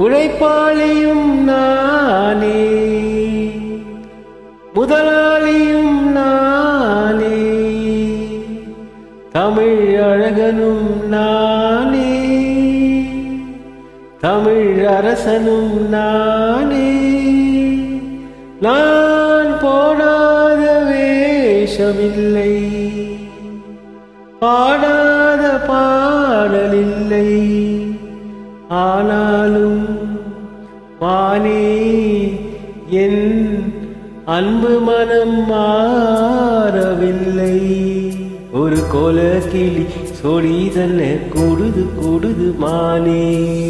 உழைப்பாளியும் நானே முதலாளியும் நானே தமிழ் அழகனும் நானே தமிழ் அரசனும் நானே நான் போடாத வேஷமில்லை பாடாத பாடலில்லை ஆனாலும் வானே என் அன்பு மனம் மாறவில்லை ஒரு கோல கிளி சொடிதல்ல கூடுது கூடுது மானே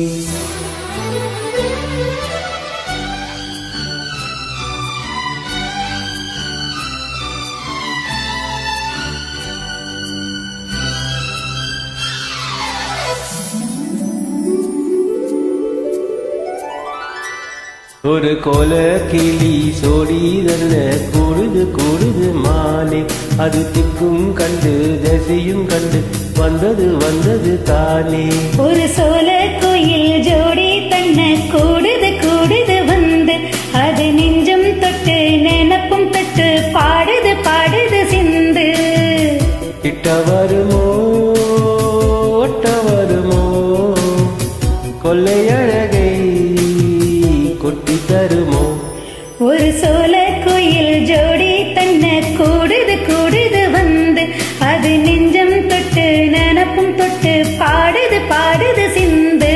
ஒரு கோல கிளி சோடிதல்ல கூடுது கூடுது மானே அது திக்கும் கண்டு தசையும் கண்டு வந்தது வந்தது தானே ஒரு சோல கோயில் ஜோடி தன்ன கூடுது கூடுது வந்து அது நெஞ்சம் தொட்டு நினப்பும் தொட்டு பாடுது பாடுது சிந்து கிட்ட வருமோ ஒட்ட வருமோ கொள்ளையழகை கொட்டி தருமோ ஒரு சோல கோயில் ஜோடி தன்ன கூடுது கூடுது வந்து அது நெஞ்சம் தொட்டு நினப்பும் தொட்டு பாடுது பாடுது சிந்து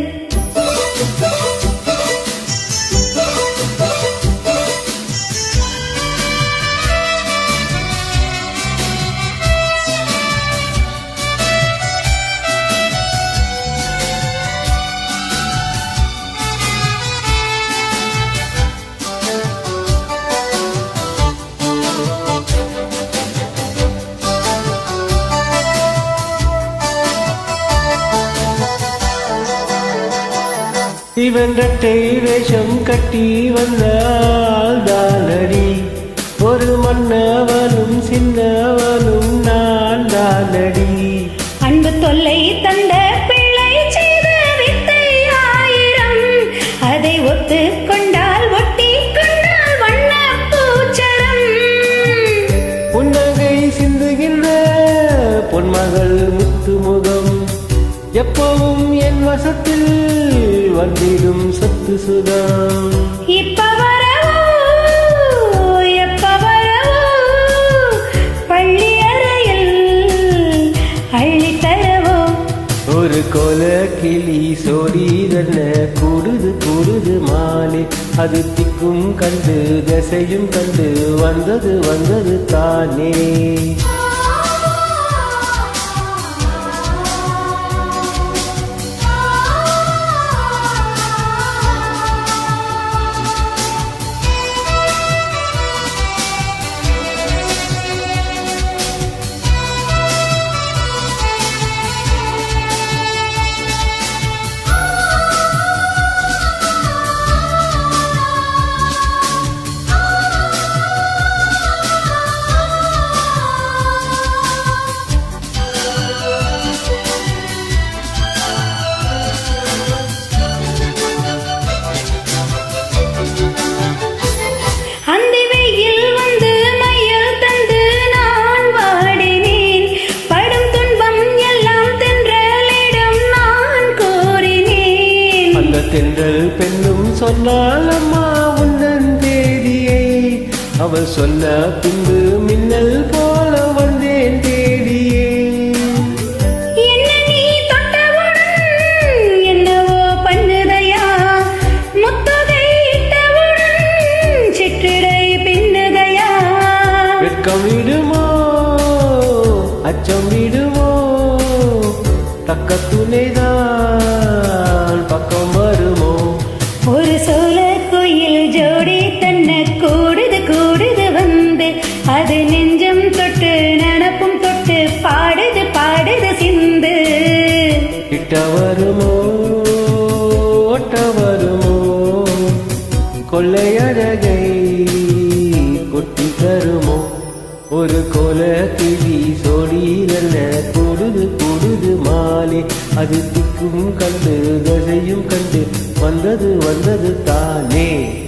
இவன் ரெட்டை வேஷம் கட்டி வந்தால் தானடி ஒரு மன்னவனும் சின்னவனும் நான் தானடி அன்பு தொல்லை தந்த பிள்ளை செய்த வித்தை ஆயிரம் அதை ஒத்து கொண்டால் ஒட்டி கொண்டால் வண்ண பூச்சரம் புன்னகை சிந்துகின்ற பொன்மகள் முத்துமுகம் எப்பவும் என் வசத்தில் வந்திடும் சத்து சுகம் இப்ப வரவோ எப்ப வரவோ பள்ளி அறையில் அள்ளி தரவோ ஒரு கோல கிளி சோடிதல்ல கூடுது கூடுது மாலை அது திக்கும் கண்டு தசையும் கண்டு வந்தது வந்தது தானே அந்த வெயில் வந்து மையல் தந்து நான் வாடினேன் படும் துன்பம் எல்லாம் தென்றலிடம் நான் கூறினேன் அந்த தென்றல் பெண்ணும் சொன்னால் அம்மா உன்னன் தேதியை அவள் சொன்ன பின்பு மின்னல் போல வந்தேன் தேடியே என்ன நீ தொட்டவுடன் என்னவோ பண்ணுதையா முத்தகை இட்டவுடன் சிற்றிடை பின்னுதையா வெட்கம் விடுமோ அச்சம் விடுமோ தக்க துணைதான் பக்கம் வருமோ ஒரு சோல கோயில் ஜோடி தன்ன கூடுது கூடுது வந்து அது நெஞ்சம் தொட்டு நடப்பும் தொட்டு பாடுது பாடுது சிந்து கிட்ட வருமோ ஒட்ட வருமோ கொள்ளையழகை கொட்டி தருமோ ஒரு கோல கிளி சோடிதல்ல கூடுது கூடுது மாலே அது திக்கும் கண்டு தசையும் கண்டு வந்தது வந்தது தானே